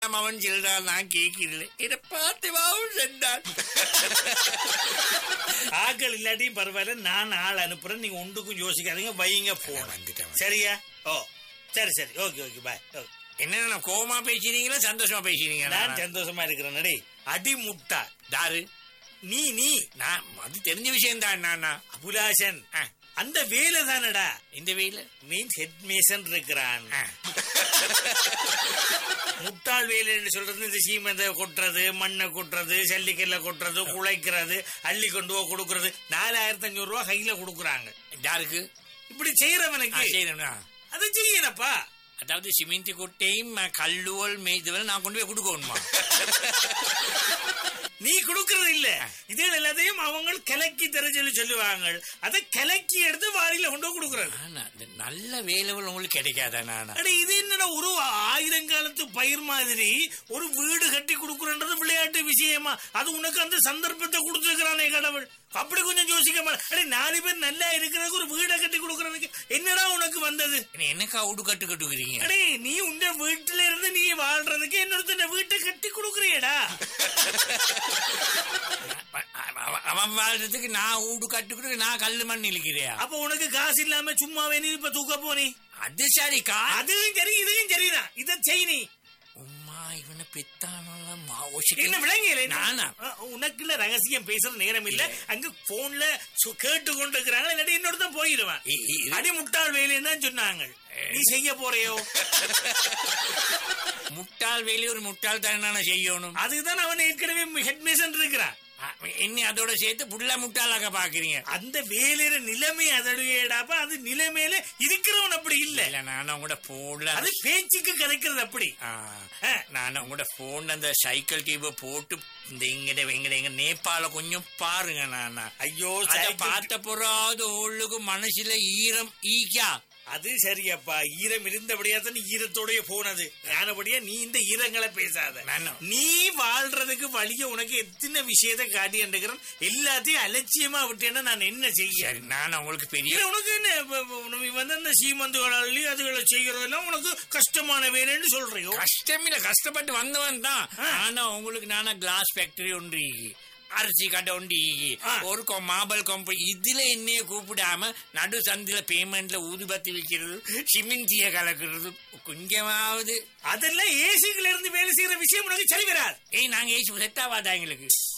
அவன் சொல்றான் நான் கேட்கிறேன் இதை பார்த்துவாவும் சென்றான் ஆக்கள் இல்லாட்டியும் பரவாயில்ல நான் ஆள் அனுப்புறேன் நீங்க ஒன்றுக்கும் யோசிக்காதீங்க வைங்க போன வந்துட்டேன் சரியா ஓ சரி சரி ஓகே ஓகே பாய் என்ன கோமா பேசுறீங்களா சந்தோஷமா பேசுறீங்களா நான் சந்தோஷமா இருக்கிறேன் நடி அடி முட்டா தாரு நீ நீ நான் அது தெரிஞ்ச விஷயம் தான் நானா அபுலாசன் ஆ. அந்த வேலை தானடா இந்த வெயில மீன்ஸ் ஹெட் மேசன் இருக்கிறான் முட்டாள் வேலைன்னு சொல்றது இந்த சீமெந்த கொட்டுறது மண்ணை கொட்டுறது ஜல்லிக்கல்ல கொட்டுறது குழைக்கிறது அள்ளி கொண்டு போய் கொடுக்கறது நாலாயிரத்தி அஞ்சூறு ரூபாய் கையில கொடுக்குறாங்க யாருக்கு இப்படி செய்யறவனுக்கு செய்யணும்னா அதை செய்யணப்பா அதாவது சிமெண்ட் கொட்டையும் அஹ், கல்லுவல் மேய்துவல் நான் கொண்டு போய் கொடுக்கணுமா நீ கொடுக்கறது இல்ல இதே எல்லாத்தையும் அவங்க கலக்கி தர சொல்லி சொல்லுவாங்க அதை கலக்கி எடுத்து வாரியில கொண்டு போய் கொடுக்கறது ஆனா, இந்த நல்ல வேலைகள் உங்களுக்கு கிடைக்காதா நானா அட இது என்னடா ஒரு ஆயிரம் காலத்து பயிர் மாதிரி ஒரு வீடு கட்டி கொடுக்குறன்றது விளையாட்டு விஷயமா அது உனக்கு அந்த சந்தர்ப்பத்தை கொடுத்துருக்கிறானே கடவுள் அப்படி கொஞ்சம் யோசிக்க மாட்டேன் அடே நாலு பேர் நல்லா இருக்கிறதுக்கு ஒரு வீடை கட்டி கொடுக்கறதுக்கு என்னடா உனக்கு வந்தது என்ன என்னக்கா உடு கட்டு கட்டுக்கிறீங்க அடே நீ உங்க வீட்டுல இருந்து நீ வாழ்றதுக்கு இன்னொருத்தன் வீட்டை கட்டி கொடுக்குறியடா அவ- அவ- அவன் வாழ்றதுக்கு நான் ஊடு கட்டுக்கிட்டு நான் கல்லு மண் இழுக்கிறியா அப்ப உனக்கு காசு இல்லாம சும்மாவே நீ இப்ப தூக்க போனி அது சரிக்கா அதுவும் சரி இதுவும் சரிதான் இதை செய் நீ உம்மா இவனை பெத்தானலாம் என்ன விளங்கல நானா உனக்கு இல்ல ரகசியம் பேசுற நேரம் இல்ல அங்க போன்ல கேட்டு கொண்டு இருக்கிறாங்க இல்லாட்டி இன்னொருத்தன் போயிடுவான் இ- இ- இது- அடி முட்டாள் வேலைன்னு தான் சொன்னாங்க நீ செய்ய போறியோ முட்டாள் வேலி ஒரு முட்டாள் தானே செய்யணும் அதுக்குதான் அவன் ஏற்கனவே ஹெட்மேசன் இருக்கிறான் அ- என்ன அதோட சேர்த்து புள்ள முட்டாளாக பாக்குறீங்க அந்த வேலையில நிலைமை அதடுவேடாப்ப அது நிலைமையில இருக்கிறவன் அப்படி இல்ல இல்ல நானும் கூட போன்ல அது பேச்சுக்கு கதைக்கிறது அப்படி நான் உங்களோட போன் அந்த சைக்கிள் டியூப போட்டு இந்த இங்கட எங்கட எங்க நேபாள கொஞ்சம் பாருங்க நானா ஐயோ அத சைக்கிள் பார்த்த பிறகு உள்ளுக்கு மனசுல ஈரம் ஈக்கா அது சரியப்பா ஈரம் இருந்தபடியா தான் நீ ஈரத்தோடய போனது ஞானபடியா நீ இந்த ஈரங்களை பேசாத நானும். நீ வாழ்றதுக்கு வழிய உனக்கு எத்தனை விஷயத்தை காட்டி என்றுக்கிறேன் எல்லாத்தையும் அலட்சியமா விட்டேன்னா நான் என்ன செய்ய சரி நான் உங்களுக்கு பெரிய இல்ல, உனக்கு என்ன இப்ப- இப்ப உனக்கு வந்து அந்த சீமந்துகளி அதுகளை செய்யறதெல்லாம் உனக்கு கஷ்டமான வேலைன்னு சொல்றியோ கஷ்டமில்ல கஷ்டப்பட்டு வந்தவன் தான் ஆனா உங்களுக்கு நானா கிளாஸ் ஃபேக்டரி ஒன்று இருக்கு. அரிசி கடை ஒன்று இருக்கு. ஆ. ஒரு கொ- மார்பல் கம்பெனி இதுல என்னைய கூப்பிடாம நடு சந்தில பேமெண்ட்ல ஊதுபத்தி விற்கிறது சிமெண்டிய கலக்கிறது கொஞ்சமாவது அதெல்லாம் ஏசிக்குள்ள இருந்து வேலை செய்யற விஷயம் உனக்கு சரி வராது ஏய் நாங்க ஏசி செட் ஆகாதா எங்களுக்கு